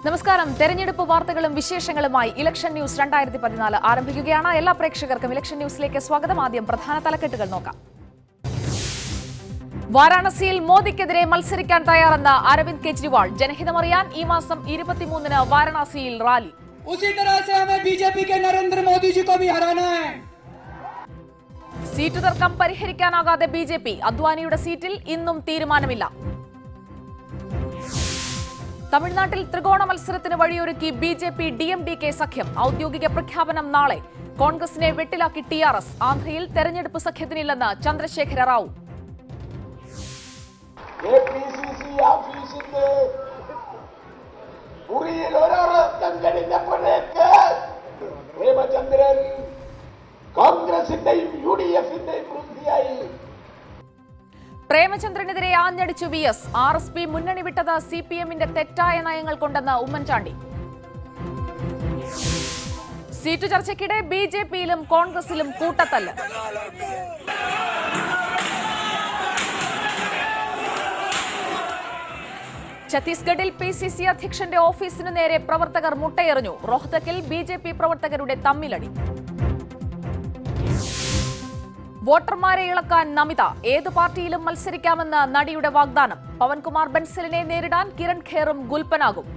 നമസ്കാരം തെരഞ്ഞെടുപ്പ് വാർത്തകളും വിശേഷങ്ങളുമായി ഇലക്ഷൻ ന്യൂസ് രണ്ടായിരത്തി പതിനാല് ആരംഭിക്കുകയാണ് എല്ലാ പ്രേക്ഷകർക്കും ഇലക്ഷൻ ന്യൂസിലേക്ക് സ്വാഗതം ആദ്യം പ്രധാന തലക്കെട്ടുകൾ നോക്കാം വാരാണസിയിൽ മോദിക്കെതിരെ മത്സരിക്കാൻ തയ്യാറെന്ന അരവിന്ദ് കെജ്രിവാൾ ജനഹിതമറിയാൻ ഈ മാസം ഇരുപത്തിമൂന്നിന് വാരാണസിയിൽ റാലി उसी तरह से हमें बीजेपी के नरेंद्र मोदी जी को भी हराना है സീറ്റ് തർക്കം പരിഹരിക്കാനാകാതെ ബി ജെ പി അദ്വാനിയുടെ സീറ്റിൽ ഇന്നും തീരുമാനമില്ല തമിഴ്നാട്ടിൽ ത്രികോണ മത്സരത്തിന് വഴിയൊരുക്കി B J P D M D K സഖ്യം ഔദ്യോഗിക പ്രഖ്യാപനം നാളെ കോൺഗ്രസിനെ വെട്ടിലാക്കി ടി ആർ എസ് ആന്ധ്രയിൽ തെരഞ്ഞെടുപ്പ് സഖ്യത്തിനില്ലെന്ന് Chandrasekhara Rao A P C C ഓഫീസിന്റെ മുറിയിൽ ഒരൊറക്കം കഴിഞ്ഞപ്പോഴേക്ക് ഹേമചന്ദ്രൻ കോൺഗ്രസിന്റെയും യു ഡി എഫിന്റെയും വൃത്തിയായി പ്രേമചന്ദ്രനെതിരെ ആഞ്ഞടിച്ചു V S R S P മുന്നണി വിട്ടത് സി പി എമ്മിന്റെ തെറ്റായ നയങ്ങൾ കൊണ്ടെന്ന് ഉമ്മൻചാണ്ടി സീറ്റ് ചർച്ചയ്ക്കിടെ ബി ജെ പിയിലും കോൺഗ്രസിലും കൂട്ടത്തല്ല് ഛത്തീസ്ഗഡിൽ പി സി സി അധ്യക്ഷന്റെ ഓഫീസിനു നേരെ പ്രവർത്തകർ മുട്ടയെറിഞ്ഞു റോഹ്തക്കിൽ ബി ജെ പി പ്രവർത്തകരുടെ തമ്മിലടി വോട്ടർമാരെ ഇളക്കാൻ നമിത ഏതു പാർട്ടിയിലും മത്സരിക്കാമെന്ന് നടിയുടെ വാഗ്ദാനം പവൻകുമാർ ബൻസലിനെ നേരിടാൻ കിരൺ ഖേറും ഗുൽപ്പനാകും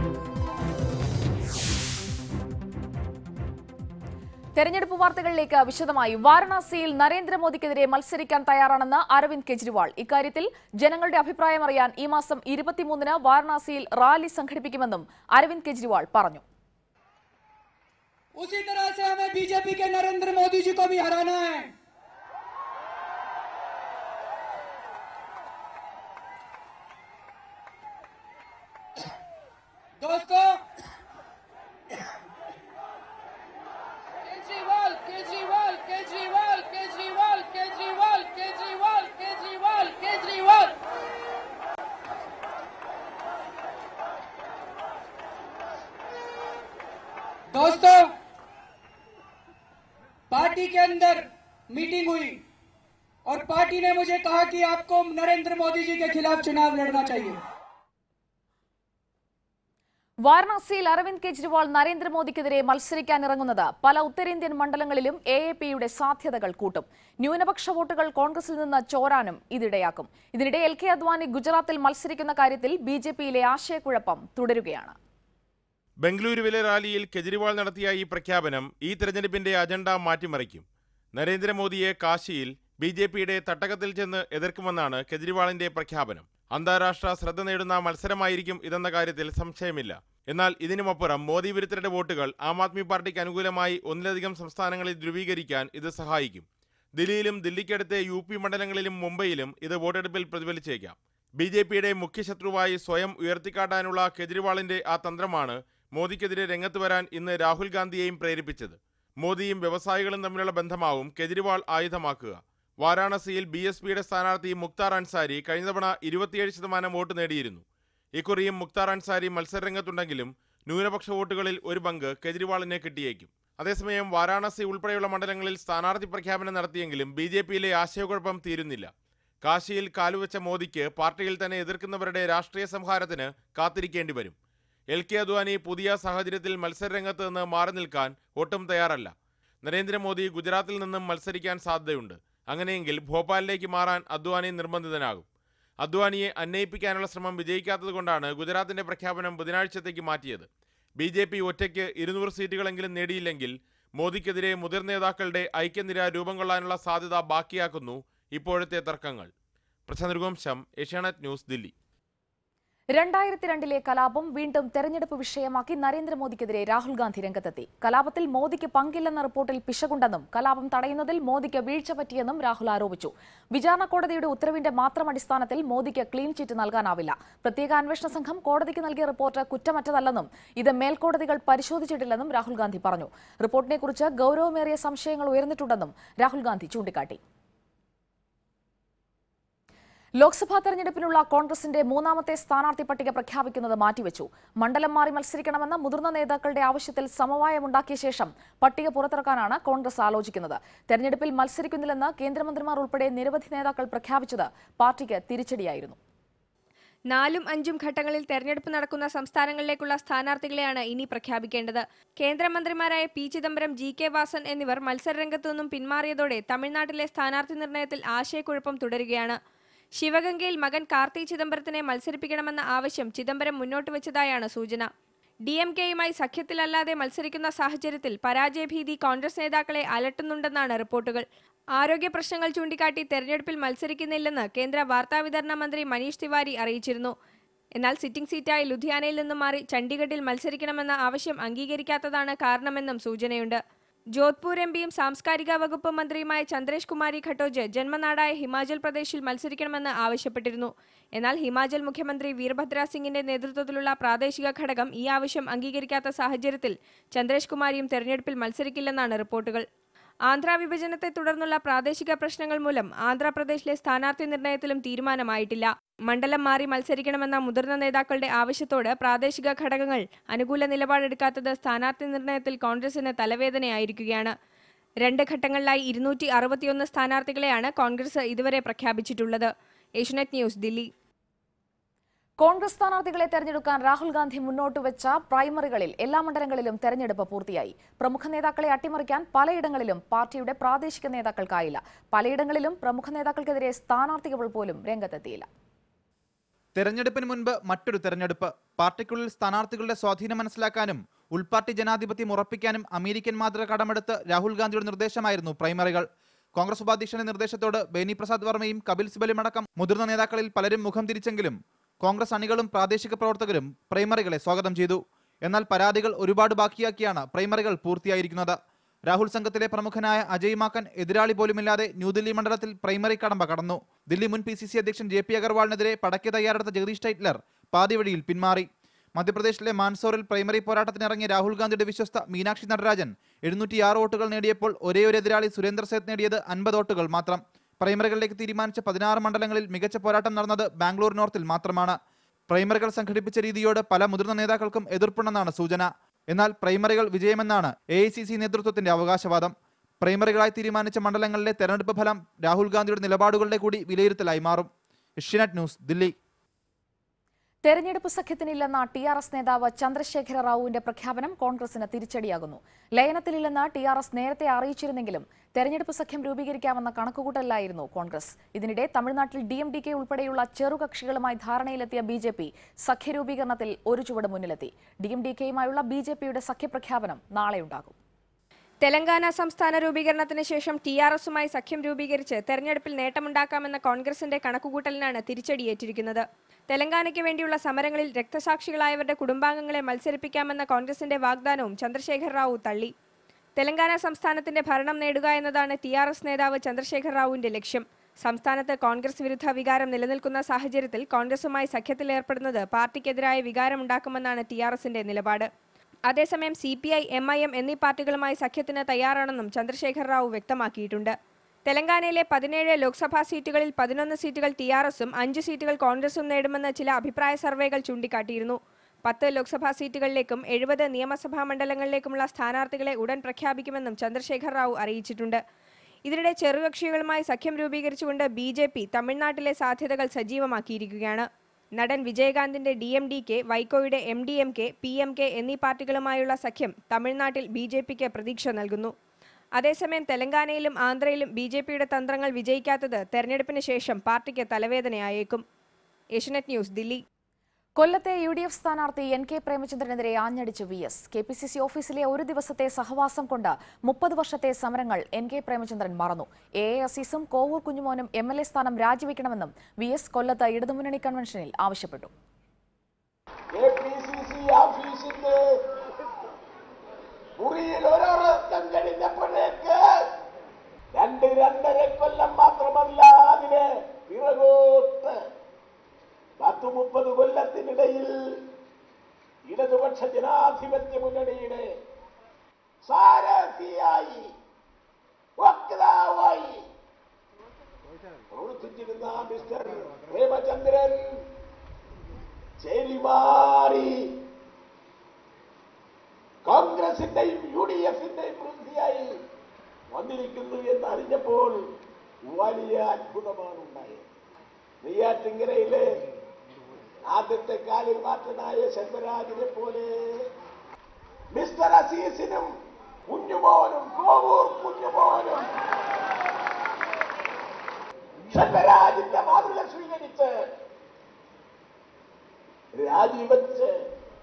തെരഞ്ഞെടുപ്പ് വാർത്തകളിലേക്ക് വിശദമായി വാരണാസിയിൽ നരേന്ദ്രമോദിക്കെതിരെ മത്സരിക്കാൻ തയ്യാറാണെന്ന് അരവിന്ദ് കെജ്രിവാൾ ഇക്കാര്യത്തിൽ ജനങ്ങളുടെ അഭിപ്രായം അറിയാൻ ഈ മാസം ഇരുപത്തിമൂന്നിന് വാരണാസിയിൽ റാലി സംഘടിപ്പിക്കുമെന്നും അരവിന്ദ് കെജ്രിവാൾ പറഞ്ഞു उसी तरह से हमें बीजेपी के नरेंद्र मोदी जी को भी हराना है दोस्तों केजरीवाल केजरीवाल केजरीवाल केजरीवाल केजरीवाल केजरीवाल केजरीवाल केजरीवाल दोस्तों पार्टी के अंदर मीटिंग हुई और पार्टी ने मुझे कहा कि आपको नरेंद्र मोदी जी के खिलाफ चुनाव लड़ना चाहिए വാരണാസിയിൽ അരവിന്ദ് കെജ്രിവാൾ നരേന്ദ്രമോദിക്കെതിരെ മത്സരിക്കാനിറങ്ങുന്നത് പല ഉത്തരേന്ത്യൻ മണ്ഡലങ്ങളിലും എ എ പിയുടെ സാധ്യതകൾ കൂട്ടും ന്യൂനപക്ഷ വോട്ടുകൾ കോൺഗ്രസിൽ നിന്ന് ചോരാനും ഇതിടയാക്കും ഇതിനിടെ എൽ കെ അദ്വാനി ഗുജറാത്തിൽ മത്സരിക്കുന്ന കാര്യത്തിൽ ബി ജെ പിയിലെ ആശയക്കുഴപ്പം തുടരുകയാണ് ബംഗളൂരുവിലെ റാലിയിൽ കെജ്രിവാൾ നടത്തിയ ഈ പ്രഖ്യാപനം ഈ തെരഞ്ഞെടുപ്പിന്റെ അജണ്ട മാറ്റിമറിക്കും നരേന്ദ്രമോദിയെ കാശിയിൽ ബി ജെ പിയുടെ തട്ടകത്തിൽ ചെന്ന് എതിർക്കുമെന്നാണ് കെജ്രിവാളിന്റെ പ്രഖ്യാപനം അന്താരാഷ്ട്ര ശ്രദ്ധ നേടുന്ന മത്സരമായിരിക്കും ഇതെന്ന കാര്യത്തിൽ സംശയമില്ല എന്നാൽ ഇതിനുമപ്പുറം മോദി വിരുദ്ധരുടെ വോട്ടുകൾ ആം ആദ്മി പാർട്ടിക്ക് അനുകൂലമായി ഒന്നിലധികം സംസ്ഥാനങ്ങളിൽ ധ്രുവീകരിക്കാൻ ഇത് സഹായിക്കും ദില്ലിയിലും ദില്ലിക്കടുത്തെ യു പി മണ്ഡലങ്ങളിലും മുംബൈയിലും ഇത് വോട്ടെടുപ്പിൽ പ്രതിഫലിച്ചേക്കാം ബി ജെ പിയുടെ മുഖ്യശത്രുവായി സ്വയം ഉയർത്തിക്കാട്ടാനുള്ള കെജ്രിവാളിന്റെ ആ തന്ത്രമാണ് മോദിക്കെതിരെ രംഗത്ത് വരാൻ ഇന്ന് രാഹുൽ ഗാന്ധിയെയും പ്രേരിപ്പിച്ചത് മോദിയും വ്യവസായികളും തമ്മിലുള്ള ബന്ധമാവും കെജ്രിവാൾ ആയുധമാക്കുക വാരാണസിയിൽ ബി എസ് പിയുടെ സ്ഥാനാർത്ഥി മുക്താർ അൻസാരി കഴിഞ്ഞ തവണ ഇരുപത്തിയേഴ് ശതമാനം വോട്ട് നേടിയിരുന്നു ഇക്കുറിയും മുക്താർ അൻസാരി മത്സരരംഗത്തുണ്ടെങ്കിലും ന്യൂനപക്ഷ വോട്ടുകളിൽ ഒരു പങ്ക് കെജ്രിവാളിനെ കിട്ടിയേക്കും അതേസമയം വാരാണസി ഉൾപ്പെടെയുള്ള മണ്ഡലങ്ങളിൽ സ്ഥാനാർത്ഥി പ്രഖ്യാപനം നടത്തിയെങ്കിലും ബി ജെ പിയിലെ ആശയക്കുഴപ്പം തീരുന്നില്ല കാശിയിൽ കാലുവെച്ച മോദിക്ക് പാർട്ടിയിൽ തന്നെ എതിർക്കുന്നവരുടെ രാഷ്ട്രീയ സംഹാരത്തിന് കാത്തിരിക്കേണ്ടി വരും എൽ കെ അദ്വാനി പുതിയ സാഹചര്യത്തിൽ മത്സരരംഗത്ത് നിന്ന് മാറി നിൽക്കാൻ ഒട്ടും തയ്യാറല്ല നരേന്ദ്രമോദി ഗുജറാത്തിൽ നിന്നും മത്സരിക്കാൻ സാധ്യതയുണ്ട് അങ്ങനെയെങ്കിൽ ഭോപ്പാലിലേക്ക് മാറാൻ അദ്വാനി നിർബന്ധിതനാകും അദ്വാനിയെ അന്വയിപ്പിക്കാനുള്ള ശ്രമം വിജയിക്കാത്തതുകൊണ്ടാണ് ഗുജറാത്തിന്റെ പ്രഖ്യാപനം ബുധനാഴ്ചത്തേക്ക് മാറ്റിയത് ബി ജെ പി ഒറ്റയ്ക്ക് ഇരുന്നൂറ് സീറ്റുകളെങ്കിലും നേടിയില്ലെങ്കിൽ മോദിക്കെതിരെ മുതിർന്ന നേതാക്കളുടെ ഐക്യനിര രൂപം കൊള്ളാനുള്ള സാധ്യത ബാക്കിയാക്കുന്നു ഇപ്പോഴത്തെ തർക്കങ്ങൾ പ്രശാന്ത് ഏഷ്യാനെറ്റ് ന്യൂസ് ദില്ലി രണ്ടായിരത്തി രണ്ടിലെ കലാപം വീണ്ടും തെരഞ്ഞെടുപ്പ് വിഷയമാക്കി നരേന്ദ്രമോദിക്കെതിരെ രാഹുൽ ഗാന്ധി രംഗത്തെത്തി കലാപത്തിൽ മോദിക്ക് പങ്കില്ലെന്ന റിപ്പോർട്ടിൽ പിശകുണ്ടെന്നും കലാപം തടയുന്നതിൽ മോദിക്ക് വീഴ്ച പറ്റിയെന്നും രാഹുൽ ആരോപിച്ചു വിചാരണ കോടതിയുടെ ഉത്തരവിന്റെ മാത്രം അടിസ്ഥാനത്തിൽ മോദിക്ക് ക്ലീൻ ചിറ്റ് നൽകാനാവില്ല പ്രത്യേക അന്വേഷണ സംഘം കോടതിക്ക് നൽകിയ റിപ്പോർട്ട് കുറ്റമറ്റതല്ലെന്നും ഇത് മേൽക്കോടതികൾ പരിശോധിച്ചിട്ടില്ലെന്നും രാഹുൽ ഗാന്ധി പറഞ്ഞു റിപ്പോർട്ടിനെക്കുറിച്ച് ഗൌരവമേറിയ സംശയങ്ങൾ ഉയർന്നിട്ടുണ്ടെന്നും രാഹുൽ ഗാന്ധി ചൂണ്ടിക്കാട്ടി ലോക്സഭാ തെരഞ്ഞെടുപ്പിനുള്ള കോൺഗ്രസിന്റെ മൂന്നാമത്തെ സ്ഥാനാർത്ഥി പട്ടിക പ്രഖ്യാപിക്കുന്നത് മാറ്റിവെച്ചു മണ്ഡലം മാറി മത്സരിക്കണമെന്ന മുതിർന്ന നേതാക്കളുടെ ആവശ്യത്തിൽ സമവായമുണ്ടാക്കിയ ശേഷം പട്ടിക പുറത്തിറക്കാനാണ് കോൺഗ്രസ് ആലോചിക്കുന്നത് തെരഞ്ഞെടുപ്പിൽ മത്സരിക്കുന്നില്ലെന്ന് കേന്ദ്രമന്ത്രിമാർ ഉൾപ്പെടെ നിരവധി നേതാക്കൾ പ്രഖ്യാപിച്ചത് പാർട്ടിക്ക് തിരിച്ചടിയായിരുന്നു നാലും അഞ്ചും ഘട്ടങ്ങളിൽ തെരഞ്ഞെടുപ്പ് നടക്കുന്ന സംസ്ഥാനങ്ങളിലേക്കുള്ള സ്ഥാനാർത്ഥികളെയാണ് ഇനി പ്രഖ്യാപിക്കേണ്ടത് കേന്ദ്രമന്ത്രിമാരായ P Chidambaram G K Vasan എന്നിവർ മത്സരരംഗത്തു നിന്നും പിന്മാറിയതോടെ തമിഴ്നാട്ടിലെ സ്ഥാനാർത്ഥി നിർണയത്തിൽ ആശയക്കുഴപ്പം തുടരുകയാണ് ശിവഗംഗയിൽ മകൻ കാർത്തി ചിദംബരത്തിനെ മത്സരിപ്പിക്കണമെന്ന ആവശ്യം ചിദംബരം മുന്നോട്ട് വെച്ചതായാണ് സൂചന ഡി എം കെയുമായി സഖ്യത്തിലല്ലാതെ മത്സരിക്കുന്ന സാഹചര്യത്തിൽ പരാജയഭീതി കോൺഗ്രസ് നേതാക്കളെ അലട്ടുന്നുണ്ടെന്നാണ് റിപ്പോർട്ടുകൾ ആരോഗ്യ പ്രശ്നങ്ങൾ ചൂണ്ടിക്കാട്ടി തെരഞ്ഞെടുപ്പിൽ മത്സരിക്കുന്നില്ലെന്ന് കേന്ദ്ര വാർത്താവിതരണ മന്ത്രി മനീഷ് തിവാരി അറിയിച്ചിരുന്നു എന്നാൽ സിറ്റിംഗ് സീറ്റായി ലുധിയാനയിൽ നിന്നും മാറി ചണ്ഡീഗഡിൽ മത്സരിക്കണമെന്ന ആവശ്യം അംഗീകരിക്കാത്തതാണ് കാരണമെന്നും സൂചനയുണ്ട് ജോധ്പൂർ എം പിയും സാംസ്കാരിക വകുപ്പ് മന്ത്രിയുമായ ചന്ദ്രേഷ് കുമാരി ഖട്ടോജ് ജന്മനാടായ ഹിമാചൽ പ്രദേശിൽ മത്സരിക്കണമെന്ന് ആവശ്യപ്പെട്ടിരുന്നു എന്നാൽ ഹിമാചൽ മുഖ്യമന്ത്രി വീരഭദ്ര സിംഗിന്റെ നേതൃത്വത്തിലുള്ള പ്രാദേശിക ഘടകം ഈ ആവശ്യം അംഗീകരിക്കാത്ത സാഹചര്യത്തിൽ ചന്ദ്രേഷ് കുമാരിയും തെരഞ്ഞെടുപ്പിൽ മത്സരിക്കില്ലെന്നാണ് റിപ്പോർട്ടുകൾ ആന്ധ്ര വിഭജനത്തെ തുടർന്നുള്ള പ്രാദേശിക പ്രശ്നങ്ങൾ മൂലം ആന്ധ്രാപ്രദേശിലെ സ്ഥാനാർത്ഥി നിർണയത്തിലും തീരുമാനമായിട്ടില്ല മണ്ഡലം മാറി മത്സരിക്കണമെന്ന മുതിർന്ന നേതാക്കളുടെ ആവശ്യത്തോട് പ്രാദേശിക ഘടകങ്ങൾ അനുകൂല നിലപാടെടുക്കാത്തത് സ്ഥാനാർത്ഥി നിർണയത്തിൽ കോൺഗ്രസിന് തലവേദനയായിരിക്കുകയാണ് രണ്ട് ഘട്ടങ്ങളിലായി ഇരുന്നൂറ്റി അറുപത്തിയൊന്ന് സ്ഥാനാർത്ഥികളെയാണ് കോൺഗ്രസ് ഇതുവരെ പ്രഖ്യാപിച്ചിട്ടുള്ളത് ഏഷ്യനെറ്റ് ന്യൂസ് ദില്ലി കോൺഗ്രസ് സ്ഥാനാർത്ഥികളെ തെരഞ്ഞെടുക്കാൻ രാഹുൽ ഗാന്ധി മുന്നോട്ട് വെച്ച പ്രൈമറികളിൽ എല്ലാ മണ്ഡലങ്ങളിലും തെരഞ്ഞെടുപ്പ് പൂർത്തിയായി പ്രമുഖ നേതാക്കളെ അട്ടിമറിക്കാൻ പലയിടങ്ങളിലും പാർട്ടിയുടെ പ്രാദേശിക നേതാക്കൾക്കായില്ല പലയിടങ്ങളിലും പ്രമുഖ നേതാക്കൾക്കെതിരെ സ്ഥാനാർത്ഥികൾ പോലും രംഗത്തെത്തിയില്ല തെരഞ്ഞെടുപ്പിന് മുൻപ് മറ്റൊരു തെരഞ്ഞെടുപ്പ് പാർട്ടിക്കുള്ളിൽ സ്ഥാനാർത്ഥികളുടെ സ്വാധീനം മനസ്സിലാക്കാനും ഉൾപാർട്ടി ജനാധിപത്യം ഉറപ്പിക്കാനും അമേരിക്കൻ മാതൃക കടമെടുത്ത് രാഹുൽ ഗാന്ധിയുടെ നിർദ്ദേശമായിരുന്നു പ്രൈമറികൾ കോൺഗ്രസ് ഉപാധ്യക്ഷന്റെ നിർദ്ദേശത്തോട് ബേനി പ്രസാദ് വർമ്മയും കപിൽ സിബലും അടക്കം മുതിർന്ന നേതാക്കളിൽ പലരും മുഖം തിരിച്ചെങ്കിലും കോൺഗ്രസ് അണികളും പ്രാദേശിക പ്രവർത്തകരും പ്രൈമറികളെ സ്വാഗതം ചെയ്തു എന്നാൽ പരാതികൾ ഒരുപാട് ബാക്കിയാക്കിയാണ് പ്രൈമറികൾ പൂർത്തിയായിരിക്കുന്നത് രാഹുൽ സംഘത്തിലെ പ്രമുഖനായ അജയ് മാക്കൻ എതിരാളി പോലുമില്ലാതെ ന്യൂദില്ലി മണ്ഡലത്തിൽ പ്രൈമറി കടമ്പ കടന്നു ദില്ലി മുൻ പി സി സി അധ്യക്ഷൻ ജെ പി അഗർവാളിനെതിരെ പടയ്ക്ക് തയ്യാറെടുത്ത ജഗദീഷ് ടൈറ്റ്ലർ പാതിവഴിയിൽ പിന്മാറി മധ്യപ്രദേശിലെ മാൻസോറിൽ പ്രൈമറി പോരാട്ടത്തിനിറങ്ങിയ രാഹുൽ ഗാന്ധിയുടെ വിശ്വസ്ത മീനാക്ഷി നടരാജൻ എഴുന്നൂറ്റിയാറ് വോട്ടുകൾ നേടിയപ്പോൾ ഒരേ ഒരു എതിരാളി സുരേന്ദ്ര സേത്ത് നേടിയത് അൻപത് വോട്ടുകൾ മാത്രം പ്രൈമറികളിലേക്ക് തീരുമാനിച്ച പതിനാറ് മണ്ഡലങ്ങളിൽ മികച്ച പോരാട്ടം നടന്നത് ബാംഗ്ലൂർ നോർത്തിൽ മാത്രമാണ് പ്രൈമറികൾ സംഘടിപ്പിച്ച രീതിയോട് പല മുതിർന്ന നേതാക്കൾക്കും എതിർപ്പുണ്ടെന്നാണ് സൂചന എന്നാൽ പ്രൈമറികൾ വിജയമെന്നാണ് എ നേതൃത്വത്തിന്റെ അവകാശവാദം പ്രൈമറികളായി തീരുമാനിച്ച മണ്ഡലങ്ങളിലെ തെരഞ്ഞെടുപ്പ് ഫലം രാഹുൽ ഗാന്ധിയുടെ നിലപാടുകളുടെ കൂടി വിലയിരുത്തലായി മാറും ഏഷ്യാനെറ്റ് ന്യൂസ് ദില്ലി തെരഞ്ഞെടുപ്പ് സഖ്യത്തിനില്ലെന്ന ടി ആർ എസ് നേതാവ് ചന്ദ്രശേഖര റാവുവിന്റെ പ്രഖ്യാപനം കോൺഗ്രസിന് തിരിച്ചടിയാകുന്നു ലയനത്തിലില്ലെന്ന് ടി ആർ എസ് നേരത്തെ അറിയിച്ചിരുന്നെങ്കിലും തെരഞ്ഞെടുപ്പ് സഖ്യം രൂപീകരിക്കാമെന്ന കണക്കുകൂട്ടലിലായിരുന്നു കോൺഗ്രസ് ഇതിനിടെ തമിഴ്നാട്ടിൽ ഡി എം ഡി കെ ഉൾപ്പെടെയുള്ള ചെറുകക്ഷികളുമായി ധാരണയിലെത്തിയ ബി ജെ പി സഖ്യരൂപീകരണത്തിൽ ഒരു ചുവട് മുന്നിലെത്തി ഡി എം ഡി കെയുമായുള്ള ബി ജെ പിയുടെ സഖ്യപ്രഖ്യാപനം നാളെയുണ്ടാകും തെലങ്കാന സംസ്ഥാന രൂപീകരണത്തിന് ശേഷം ടി ആർ എസുമായി സഖ്യം രൂപീകരിച്ച് തെരഞ്ഞെടുപ്പിൽ നേട്ടമുണ്ടാക്കാമെന്ന കോൺഗ്രസിന്റെ കണക്കുകൂട്ടലിനാണ് തിരിച്ചടിയേറ്റിരിക്കുന്നത് തെലങ്കാനയ്ക്ക് വേണ്ടിയുള്ള സമരങ്ങളിൽ രക്തസാക്ഷികളായവരുടെ കുടുംബാംഗങ്ങളെ മത്സരിപ്പിക്കാമെന്ന കോൺഗ്രസിന്റെ വാഗ്ദാനവും ചന്ദ്രശേഖർ റാവു തള്ളി തെലങ്കാന സംസ്ഥാനത്തിന്റെ ഭരണം നേടുക എന്നതാണ് ടി ആർ എസ് നേതാവ് ചന്ദ്രശേഖർ റാവുവിന്റെ ലക്ഷ്യം സംസ്ഥാനത്ത് കോൺഗ്രസ് വിരുദ്ധ വികാരം നിലനിൽക്കുന്ന സാഹചര്യത്തിൽ കോൺഗ്രസുമായി സഖ്യത്തിൽ ഏർപ്പെടുന്നത് പാർട്ടിക്കെതിരായ വികാരമുണ്ടാക്കുമെന്നാണ് ടി ആർ എസിന്റെ നിലപാട് അതേസമയം C P I M I M എന്നീ പാർട്ടികളുമായി സഖ്യത്തിന് തയ്യാറാണെന്നും ചന്ദ്രശേഖർ റാവു വ്യക്തമാക്കിയിട്ടുണ്ട് തെലങ്കാനയിലെ പതിനേഴ് ലോക്സഭാ സീറ്റുകളിൽ പതിനൊന്ന് സീറ്റുകൾ ടി ആർ എസും അഞ്ച് സീറ്റുകൾ കോൺഗ്രസും നേടുമെന്ന് ചില അഭിപ്രായ സർവേകൾ ചൂണ്ടിക്കാട്ടിയിരുന്നു പത്ത് ലോക്സഭാ സീറ്റുകളിലേക്കും എഴുപത് നിയമസഭാ മണ്ഡലങ്ങളിലേക്കുമുള്ള സ്ഥാനാർത്ഥികളെ ഉടൻ പ്രഖ്യാപിക്കുമെന്നും ചന്ദ്രശേഖർ റാവു അറിയിച്ചിട്ടുണ്ട് ഇതിനിടെ ചെറുകക്ഷികളുമായി സഖ്യം രൂപീകരിച്ചുകൊണ്ട് ബി ജെ പി തമിഴ്നാട്ടിലെ സാധ്യതകൾ സജീവമാക്കിയിരിക്കുകയാണ് നടൻ വിജയകാന്തിന്റെ ഡി എം ഡി കെ വൈക്കോയുടെ M D M K P M K എന്നീ പാർട്ടികളുമായുള്ള സഖ്യം തമിഴ്നാട്ടിൽ ബി ജെ പിക്ക് പ്രതീക്ഷ നൽകുന്നു അതേസമയം തെലങ്കാനയിലും ആന്ധ്രയിലും ബി ജെ പിയുടെ തന്ത്രങ്ങൾ വിജയിക്കാത്തത് തെരഞ്ഞെടുപ്പിന് ശേഷം പാർട്ടിക്ക് തലവേദനയായേക്കും ഏഷ്യനെറ്റ് ന്യൂസ് ദില്ലി കൊല്ലത്തെ യു ഡി എഫ് സ്ഥാനാർത്ഥി എൻ കെ പ്രേമചന്ദ്രനെതിരെ ആഞ്ഞടിച്ച് V S K P C C ഓഫീസിലെ ഒരു ദിവസത്തെ സഹവാസം കൊണ്ട് മുപ്പത് വർഷത്തെ സമരങ്ങൾ എൻ കെ പ്രേമചന്ദ്രൻ മറന്നു എ എ അസീസും കോവൂർ കുഞ്ഞുമോനും എം എൽ എ സ്ഥാനം രാജിവെക്കണമെന്നും വി എസ് കൊല്ലത്ത് ഇടതുമുന്നണി കൺവെൻഷനിൽ ആവശ്യപ്പെട്ടു കെ പി സി സി ഓഫീസിന്റെ മുറിയിൽ ഒരൊറക്കം കഴിഞ്ഞപ്പോഴേക്ക് രണ്ട് രണ്ടര കൊല്ലം മാത്രമല്ല അതിന് പിറകോട്ട് പത്ത് മുപ്പത് കൊല്ലത്തിനിടയിൽ ഇടതുപക്ഷ ജനാധിപത്യ മുന്നണിയുടെ സാരഥിയായി വക്താവായി പ്രവർത്തിച്ചിരുന്ന മിസ്റ്റർ പ്രേമചന്ദ്രൻ ചേരിമാറി കോൺഗ്രസിന്റെയും യു ഡി എഫിന്റെയും പ്രതിനിധിയായി വന്നിരിക്കുന്നു എന്ന് അറിഞ്ഞപ്പോൾ വലിയ അത്ഭുതമാണ് ഉണ്ടായത് നെയ്യാറ്റിങ്കരയിലെ ആദ്യത്തെ കാലിൽ മാറ്റനായ ശെൽവരാജിനെ പോലെ മിസ്റ്റർ അസീസിനും കുഞ്ഞുമോനും കോവൂർ കുഞ്ഞുമോനും ശെൽവരാജിന്റെ മാതൃക സ്വീകരിച്ച് രാജിവെച്ച്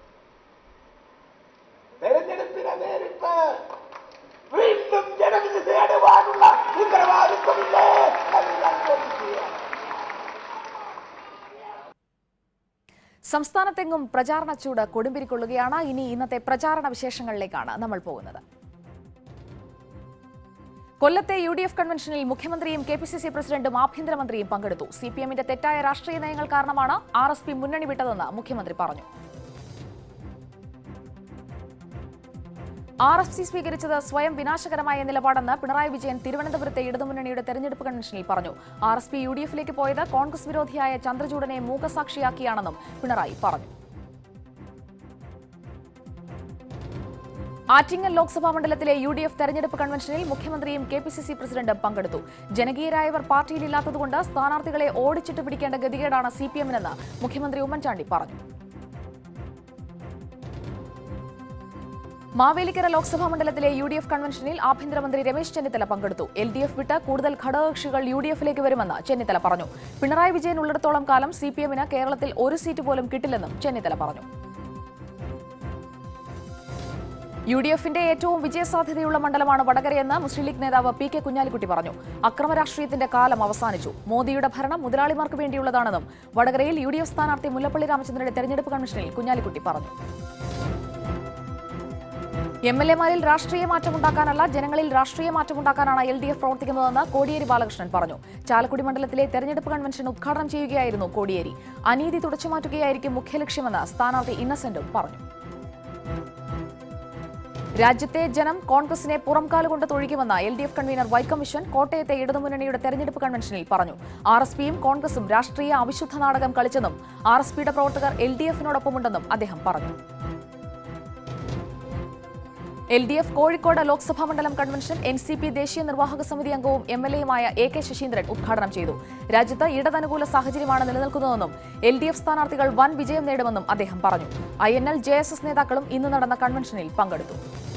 തെരഞ്ഞെടുപ്പിനെ നേരിട്ട് വീണ്ടും ജനവിധി നേടുവാനുള്ള ഉത്തരവാദിത്വമില്ലേ എന്ന് ഞാൻ ചോദിക്കുകയാണ് സംസ്ഥാനത്തെങ്ങും പ്രചാരണ ചൂട് കൊടുമ്പിരിക്കൊള്ളുകയാണ് ഇനി ഇന്നത്തെ പ്രചാരണ വിശേഷങ്ങളിലേക്കാണ് നമ്മൾ പോകുന്നത് കൊല്ലത്തെ യു ഡി എഫ് കൺവെൻഷനിൽ മുഖ്യമന്ത്രിയും കെ പി സി സി പ്രസിഡന്റും ആഭ്യന്തരമന്ത്രിയും പങ്കെടുത്തു സി പി എമ്മിന്റെ തെറ്റായ രാഷ്ട്രീയ നയങ്ങൾ കാരണമാണ് ആർ എസ് പി മുന്നണി വിട്ടതെന്ന് മുഖ്യമന്ത്രി പറഞ്ഞു ആർ എസ് സി സ്വീകരിച്ചത് സ്വയം വിനാശകരമായ നിലപാടെന്ന് പിണറായി വിജയൻ തിരുവനന്തപുരത്തെ ഇടതുമുന്നണിയുടെ തെരഞ്ഞെടുപ്പ് കൺവെൻഷനിൽ പറഞ്ഞു R S P U D എഫിലേക്ക് പോയത് കോൺഗ്രസ് വിരോധിയായ ചന്ദ്രചൂഡനെ മൂകസാക്ഷിയാക്കിയാണെന്നും പിണറായി പറഞ്ഞു ആറ്റിങ്ങൽ ലോക്സഭാ മണ്ഡലത്തിലെ യു ഡി എഫ് തെരഞ്ഞെടുപ്പ് കൺവെൻഷനിൽ മുഖ്യമന്ത്രിയും കെ പി സി സി പ്രസിഡന്റും പങ്കെടുത്തു ജനകീയരായവർ പാർട്ടിയിലില്ലാത്തതുകൊണ്ട് സ്ഥാനാർത്ഥികളെ ഓടിച്ചിട്ട് പിടിക്കേണ്ട ഗതികേടാണ് സി പി എമ്മിനെന്ന് മുഖ്യമന്ത്രി ഉമ്മൻചാണ്ടി പറഞ്ഞു മാവേലിക്കര ലോക്സഭാ മണ്ഡലത്തിലെ യു ഡി എഫ് കൺവെൻഷനിൽ ആഭ്യന്തരമന്ത്രി രമേശ് ചെന്നിത്തല പങ്കെടുത്തു എൽ ഡി എഫ് വിട്ട് കൂടുതൽ ഘടകകക്ഷികൾ യു ഡി എഫിലേക്ക് വരുമെന്ന് ചെന്നിത്തല പറഞ്ഞു പിണറായി വിജയൻ ഉള്ളിടത്തോളം കാലം സി പി എമ്മിന് കേരളത്തിൽ ഒരു സീറ്റ് പോലും കിട്ടില്ലെന്നും ചെന്നിത്തല പറഞ്ഞു യു ഡി എഫിന്റെ ഏറ്റവും വിജയസാധ്യതയുള്ള മണ്ഡലമാണ് വടകരയെന്ന് മുസ്ലിം ലീഗ് നേതാവ് പി കെ കുഞ്ഞാലിക്കുട്ടി പറഞ്ഞു അക്രമ രാഷ്ട്രീയത്തിന്റെ കാലം അവസാനിച്ചു മോദിയുടെ ഭരണം മുതലാളിമാർക്ക് വേണ്ടിയുള്ളതാണെന്നും വടകരയിൽ യു ഡി എഫ് സ്ഥാനാർത്ഥി മുല്ലപ്പള്ളി രാമചന്ദ്രന്റെ തെരഞ്ഞെടുപ്പ് കൺവെൻഷനിൽ കുഞ്ഞാലിക്കുട്ടി പറഞ്ഞു എം എൽ എമാരിൽ രാഷ്ട്രീയ മാറ്റമുണ്ടാക്കാനല്ല ജനങ്ങളിൽ രാഷ്ട്രീയ മാറ്റമുണ്ടാക്കാനാണ് എൽ ഡി എഫ് പ്രവർത്തിക്കുന്നതെന്ന് കോടിയേരി ബാലകൃഷ്ണൻ പറഞ്ഞു ചാലക്കുടി മണ്ഡലത്തിലെ തെരഞ്ഞെടുപ്പ് കൺവെൻഷൻ ഉദ്ഘാടനം ചെയ്യുകയായിരുന്നു കോടിയേരി അനീതി തുടച്ചുമാറ്റുകയായിരിക്കും മുഖ്യ ലക്ഷ്യമെന്ന് സ്ഥാനാർത്ഥി ഇന്നസെന്റും പറഞ്ഞു രാജ്യത്തെ ജനം കോൺഗ്രസിനെ പുറംകാലുകൊണ്ട് തൊഴിക്കുമെന്ന് L D F convener Vaikom Viswan കോട്ടയത്തെ ഇടതുമുന്നണിയുടെ തെരഞ്ഞെടുപ്പ് കൺവെൻഷനിൽ പറഞ്ഞു ആർ എസ് പിയും കോൺഗ്രസും രാഷ്ട്രീയ അവിശുദ്ധ നാടകം കളിച്ചെന്നും ആർ എസ് പിയുടെ പ്രവർത്തകർ എൽ ഡി എഫിനോടൊപ്പമുണ്ടെന്നും അദ്ദേഹം പറഞ്ഞു L D F Kozhikode Lok Sabha മണ്ഡലം കൺവെൻഷൻ എൻ സി പി ദേശീയ നിർവാഹക സമിതി അംഗവും എം എൽ എയുമായ എ കെ ശശീന്ദ്രൻ ഉദ്ഘാടനം ചെയ്തു രാജ്യത്ത് ഇടതനുകൂല സാഹചര്യമാണ് നിലനിൽക്കുന്നതെന്നും എൽ ഡി എഫ് സ്ഥാനാർത്ഥികൾ വൻ വിജയം നേടുമെന്നും അദ്ദേഹം പറഞ്ഞു I N L J S S നേതാക്കളും ഇന്ന് നടന്ന കൺവെൻഷനിൽ പങ്കെടുത്തു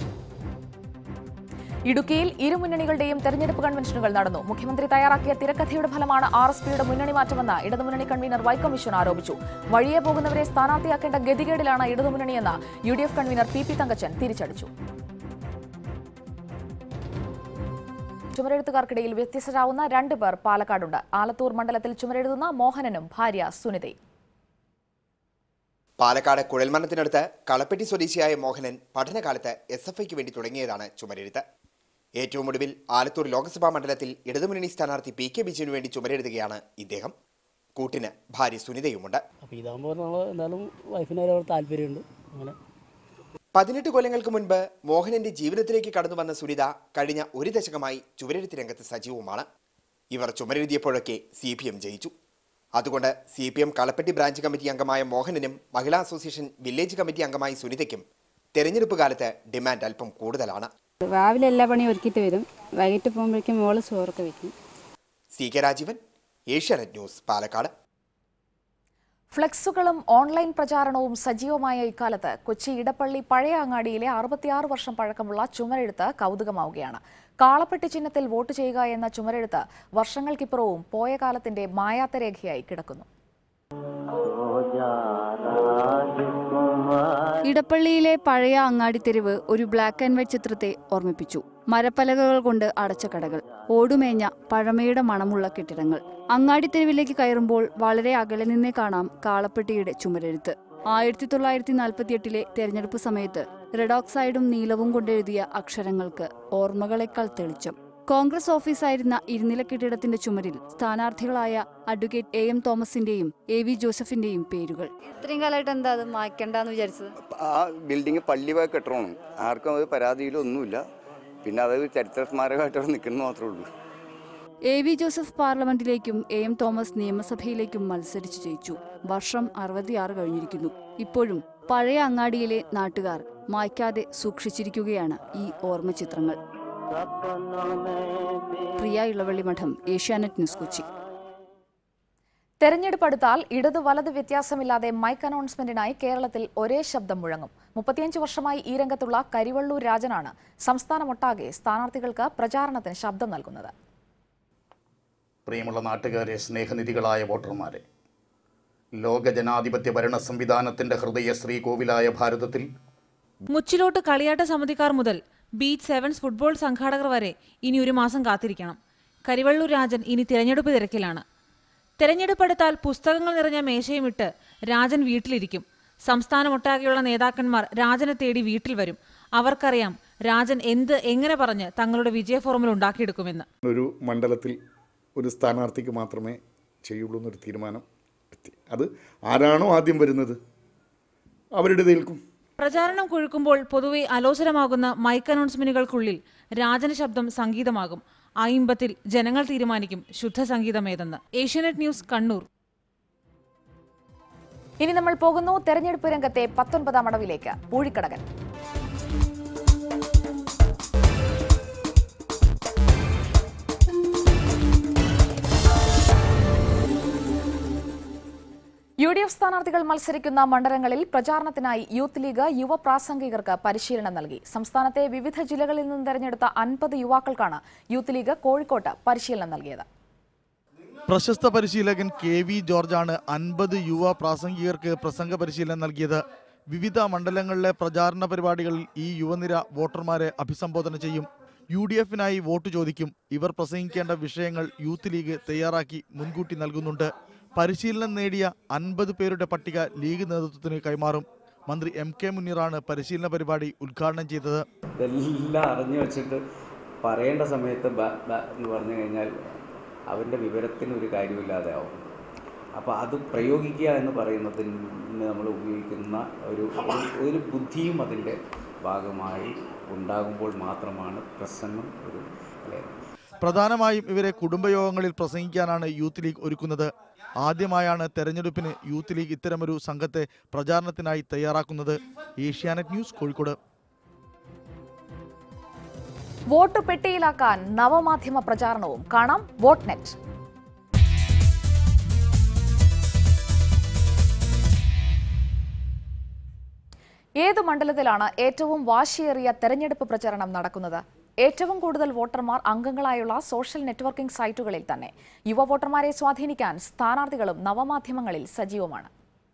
ഇടുക്കിയിൽ ഇരു മുന്നണികളുടെയും തെരഞ്ഞെടുപ്പ് കൺവെൻഷനുകൾ നടന്നു മുഖ്യമന്ത്രി തയ്യാറാക്കിയ തിരക്കഥയുടെ ഫലമാണ് ആർ എസ് പിയുടെ മുന്നണി മാറ്റമെന്ന് ഇടതുമുന്നണി കൺവീനർ വൈക്കം വിശ്വൻ ആരോപിച്ചു വഴിയെ പോകുന്നവരെ സ്ഥാനാർത്ഥിയാക്കേണ്ട ഗതികേടിലാണ് ഇടതുമുന്നണിയെന്ന് U D F convener P P Thankachan തിരിച്ചടിച്ചു ചുമരെഴുത്തുകാർക്കിടയിൽ വ്യത്യസ്തരാവുന്ന രണ്ട് പേർ പാലക്കാടുണ്ട് ആലത്തൂർ മണ്ഡലത്തിൽ ചുമരെഴുതുന്ന മോഹനനും ഭാര്യ സുനിതയും പാലക്കാട് കുഴൽമരണത്തിനടുത്ത് കളപ്പെട്ടി സ്വദേശിയായ മോഹനൻ പഠനകാലത്ത് എസ് എഫ് ഐക്ക് വേണ്ടി തുടങ്ങിയതാണ് ചുമരെഴുത്ത് ഏറ്റവും ഒടുവിൽ ആലത്തൂർ ലോക്സഭാ മണ്ഡലത്തിൽ ഇടതുമുന്നണി സ്ഥാനാർത്ഥി പി കെ ബിജുവിന് വേണ്ടി ചുമരെഴുതുകയാണ് ഇദ്ദേഹം കൂട്ടിന് ഭാര്യ സുനിതയുമുണ്ട് അപ്പോൾ ഇതാകുമ്പോൾ നമ്മൾ എന്തായാലും വൈഫിന് ഒരു താല്പര്യമുണ്ട് അങ്ങനെ പതിനെട്ട് കൊല്ലങ്ങൾക്ക് മുൻപ് മോഹനന്റെ ജീവിതത്തിലേക്ക് കടന്നു വന്ന സുനിത കഴിഞ്ഞ ഒരു ദശകമായി ചുവരെഴുത്ത് രംഗത്ത് സജീവമാണ് ഇവർ ചുമരെഴുതിയപ്പോഴൊക്കെ സി പി എം ജയിച്ചു അതുകൊണ്ട് C P M Kalappetti branch committee അംഗമായ മോഹനനും മഹിളാ അസോസിയേഷൻ വില്ലേജ് കമ്മിറ്റി അംഗമായ സുനിതയ്ക്കും തെരഞ്ഞെടുപ്പ് കാലത്ത് ഡിമാൻഡ് അല്പം കൂടുതലാണ് രാവിലെ എല്ലാ പണിയും ഒരുക്കിയിട്ട് വരും വൈകിട്ട് പോകുമ്പോഴേക്കും മോള് ചോറൊക്കെ വെക്കും C K Rajeevan Asianet news Palakkad ഫ്ലെക്സുകളും ഓൺലൈൻ പ്രചാരണവും സജീവമായ ഇക്കാലത്ത് കൊച്ചി ഇടപ്പള്ളി പഴയ അങ്ങാടിയിലെ അറുപത്തിയാറ് വർഷം പഴക്കമുള്ള ചുമരെഴുത്ത് കൗതുകമാവുകയാണ് കാളപ്പെട്ടി ചിഹ്നത്തിൽ വോട്ട് ചെയ്യുക എന്ന ചുമരെഴുത്ത് വർഷങ്ങൾക്കിപ്പുറവും പോയ കാലത്തിന്റെ മായാത്ത രേഖയായി കിടക്കുന്നു ഇടപ്പള്ളിയിലെ പഴയ അങ്ങാടിത്തെരുവ് ഒരു ബ്ലാക്ക് ആൻഡ് വൈറ്റ് ചിത്രത്തെ ഓർമ്മിപ്പിച്ചു മരപ്പലകകൾ കൊണ്ട് അടച്ച കടകൾ ഓടുമേഞ്ഞ പഴമയുടെ മണമുള്ള കെട്ടിടങ്ങൾ അങ്ങാടിത്തെരുവിലേക്ക് കയറുമ്പോൾ വളരെ അകലെ നിന്നേ കാണാം കാളപ്പെട്ടിയുടെ ചുമരെഴുത്ത് ആയിരത്തി തൊള്ളായിരത്തി നാൽപ്പത്തിയെട്ടിലെ തെരഞ്ഞെടുപ്പ് സമയത്ത് റെഡോക്സൈഡും നീലവും കൊണ്ടെഴുതിയ അക്ഷരങ്ങൾക്ക് ഓർമ്മകളെക്കാൾ തെളിച്ചം കോൺഗ്രസ് ഓഫീസായിരുന്ന ഇരുനില കെട്ടിടത്തിന്റെ ചുമരിൽ സ്ഥാനാർത്ഥികളായ അഡ്വക്കേറ്റ് എ എം തോമസിന്റെയും എ വി ജോസഫിന്റെയും പേരുകൾ ഇത്രയും കാലമായിട്ട് എന്താ അത് മായ്ക്കണ്ടെന്ന് വിചാരിച്ചത് ആ ബിൽഡിംഗ് പള്ളി പോയ കെട്ടണമാണ് ആർക്കും അത് പരാതിയിലൊന്നുമില്ല പിന്നെ അത് ചരിത്ര സ്മാരകമായിട്ട് അവിടെ നിൽക്കുന്നത് മാത്രമേ ഉള്ളൂ എ വി ജോസഫ് പാർലമെന്റിലേക്കും എ എം തോമസ് നിയമസഭയിലേക്കും മത്സരിച്ചു ജയിച്ചു വർഷം അറുപത്തിയാറ് കഴിഞ്ഞിരിക്കുന്നു ഇപ്പോഴും പഴയ അങ്ങാടിയിലെ നാട്ടുകാർ മായ്ക്കാതെ സൂക്ഷിച്ചിരിക്കുകയാണ് ഈ ഓർമ്മചിത്രങ്ങൾ പ്രിയ ഇളവള്ളി മഠം ഏഷ്യാനെറ്റ് ന്യൂസ് കൊച്ചി തെരഞ്ഞെടുപ്പ് അടുത്താൽ ഇടത് വലത് വ്യത്യാസമില്ലാതെ മൈക്ക് അനൗൺസ്മെന്റിനായി കേരളത്തിൽ ഒരേ ശബ്ദം മുഴങ്ങും മുപ്പത്തിയഞ്ച് വർഷമായി ഈ രംഗത്തുള്ള കരിവള്ളൂർ രാജനാണ് സംസ്ഥാനമൊട്ടാകെ സ്ഥാനാർത്ഥികൾക്ക് പ്രചാരണത്തിന് ശബ്ദം നൽകുന്നത് പ്രിയമുള്ള നാട്ടുകാരെ സ്നേഹനിധികളായ വോട്ടർമാരെ ലോക ജനാധിപത്യ ഭരണ സംവിധാനത്തിന്റെ ഹൃദയ ശ്രീകോവിലായ ഭാരതത്തിൽ മുച്ചിലോട്ട് കളിയാട്ട സമിതിക്കാർ മുതൽ ബീച്ച് സെവൻസ് ഫുട്ബോൾ സംഘാടകർ വരെ ഇനി ഒരു മാസം കാത്തിരിക്കണം കരിവള്ളൂർ രാജൻ ഇനി തിരഞ്ഞെടുപ്പ് തിരക്കിലാണ് തെരഞ്ഞെടുപ്പെടുത്താൽ പുസ്തകങ്ങൾ നിറഞ്ഞ മേശയുമിട്ട് രാജൻ വീട്ടിലിരിക്കും സംസ്ഥാനമൊട്ടാകെയുള്ള നേതാക്കന്മാർ രാജനെ തേടി വീട്ടിൽ വരും അവർക്കറിയാം രാജൻ എന്ത് എങ്ങനെ പറഞ്ഞ് തങ്ങളുടെ വിജയ ഫോർമുല ഉണ്ടാക്കിയെടുക്കുമെന്ന് ഒരു മണ്ഡലത്തിൽ ഒരു സ്ഥാനാർത്ഥിക്ക് മാത്രമേ ചെയ്യുള്ളൂ എന്നൊരു തീരുമാനം എത്തി അത് ആരാണോ ആദ്യം വരുന്നത് അവരുടെ ഏൽക്കും പ്രചാരണം കൊഴുക്കുമ്പോൾ പൊതുവെ അലോസരമാകുന്ന മൈക്ക് അനൗൺസ്മെന്റുകൾക്കുള്ളിൽ രാജന ശബ്ദം സംഗീതമാകും ആ ഇമ്പത്തിൽ ജനങ്ങൾ തീരുമാനിക്കും ശുദ്ധ സംഗീതമേതെന്ന് ഏഷ്യാനെറ്റ് ന്യൂസ് കണ്ണൂർ ഇനി നമ്മൾ പോകുന്നു തെരഞ്ഞെടുപ്പ് രംഗത്തെ പത്തൊൻപതാം അടവിലേക്ക് പൂഴിക്കടകൻ യു ഡി എഫ് സ്ഥാനാർത്ഥികൾ മത്സരിക്കുന്ന മണ്ഡലങ്ങളിൽ പ്രചാരണത്തിനായി യൂത്ത് ലീഗ് യുവ പ്രാസംഗികർക്ക് പരിശീലനം നൽകി സംസ്ഥാനത്തെ വിവിധ ജില്ലകളിൽ നിന്ന് തെരഞ്ഞെടുത്ത അൻപത് യുവാക്കൾക്കാണ് യൂത്ത് ലീഗ് കോഴിക്കോട്ട് പരിശീലനം നൽകിയത് പ്രശസ്ത പരിശീലകൻ കെ വി ജോർജാണ് അൻപത് യുവ പ്രാസംഗികർക്ക് പ്രസംഗ പരിശീലനം നൽകിയത് വിവിധ മണ്ഡലങ്ങളിലെ പ്രചാരണ പരിപാടികളിൽ ഈ യുവനിര വോട്ടർമാരെ അഭിസംബോധന ചെയ്യും യു ഡി എഫിനായി വോട്ട് ചോദിക്കും ഇവർ പ്രസംഗിക്കേണ്ട വിഷയങ്ങൾ യൂത്ത് ലീഗ് തയ്യാറാക്കി മുൻകൂട്ടി നൽകുന്നുണ്ട് പരിശീലനം നേടിയ അൻപത് പേരുടെ പട്ടിക ലീഗ് നേതൃത്വത്തിന് കൈമാറും മന്ത്രി എം കെ മുനീറാണ് പരിശീലന പരിപാടി ഉദ്ഘാടനം ചെയ്തത് ഇതെല്ലാം അറിഞ്ഞു വെച്ചിട്ട് പറയേണ്ട സമയത്ത് ബ ബ എന്ന് പറഞ്ഞു കഴിഞ്ഞാൽ അവൻ്റെ വിവരത്തിന് ഒരു കാര്യമില്ലാതെ ആവും അപ്പോൾ അത് പ്രയോഗിക്കുക എന്ന് പറയുന്നതിന് നമ്മൾ ഉപയോഗിക്കുന്ന ഒരു ഒരു- ഒരു ബുദ്ധിയും അതിൻ്റെ ഭാഗമായി ഉണ്ടാകുമ്പോൾ മാത്രമാണ് പ്രസംഗം ഒരു അല്ലേ പ്രധാനമായും ഇവരെ കുടുംബയോഗങ്ങളിൽ പ്രസംഗിക്കാനാണ് യൂത്ത് ലീഗ് ഒരുക്കുന്നത് ആദ്യമായാണ് തെരഞ്ഞെടുപ്പിന് യൂത്ത് ലീഗ് ഇത്തരമൊരു സംഘത്തെ പ്രചാരണത്തിനായി തയ്യാറാക്കുന്നത് ഏഷ്യാനെറ്റ് ന്യൂസ് കോഴിക്കോട് വോട്ട് പെട്ടിയിലാക്കാൻ നവമാധ്യമ പ്രചാരണവും കാണാം വോട്ട് നെറ്റ് ഏത് മണ്ഡലത്തിലാണ് ഏറ്റവും വാശിയേറിയ തെരഞ്ഞെടുപ്പ് പ്രചരണം നടക്കുന്നത് ഏറ്റവും കൂടുതൽ വോട്ടർമാർ അംഗങ്ങളായുള്ള സോഷ്യൽ നെറ്റ്വർക്കിംഗ് സൈറ്റുകളിൽ തന്നെ യുവ വോട്ടർമാരെ സ്വാധീനിക്കാൻ സ്ഥാനാർത്ഥികളും നവമാധ്യമങ്ങളിൽ സജീവമാണ്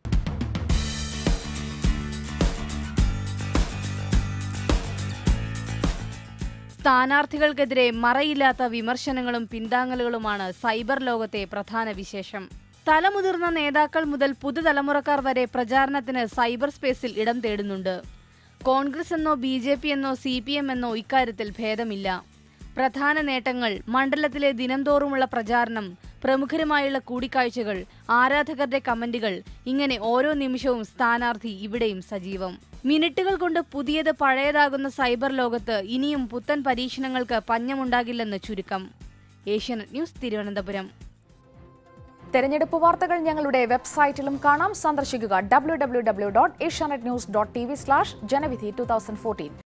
സ്ഥാനാർത്ഥികൾക്കെതിരെ മറയില്ലാത്ത വിമർശനങ്ങളും പിന്താങ്ങലുകളുമാണ് സൈബർ ലോകത്തെ പ്രധാന വിശേഷം തലമുതിർന്ന നേതാക്കൾ മുതൽ പുതുതലമുറക്കാർ വരെ പ്രചാരണത്തിന് സൈബർ സ്പേസിൽ ഇടം തേടുന്നുണ്ട് കോൺഗ്രസ് എന്നോ ബി ജെ പി എന്നോ സി പി എം എന്നോ ഇക്കാര്യത്തിൽ ഭേദമില്ല പ്രധാന നേട്ടങ്ങൾ മണ്ഡലത്തിലെ ദിനംതോറുമുള്ള പ്രചാരണം പ്രമുഖരുമായുള്ള കൂടിക്കാഴ്ചകൾ ആരാധകരുടെ കമന്റുകൾ ഇങ്ങനെ ഓരോ നിമിഷവും സ്ഥാനാർത്ഥി ഇവിടെയും സജീവം മിനിറ്റുകൾ കൊണ്ട് പുതിയത് പഴയതാകുന്ന സൈബർ ലോകത്ത് ഇനിയും പുത്തൻ പരീക്ഷണങ്ങൾക്ക് പഞ്ഞമുണ്ടാകില്ലെന്ന് ചുരുക്കം ഏഷ്യാനെറ്റ് ന്യൂസ് തിരുവനന്തപുരം തെരഞ്ഞെടുപ്പ് വാർത്തകൾ ഞങ്ങളുടെ വെബ്സൈറ്റിലും കാണാം സന്ദർശിക്കുക W W W dot Asianet news dot T V slash ജനവിധി ടു തൗസൻഡ് ഫോർട്ടീൻ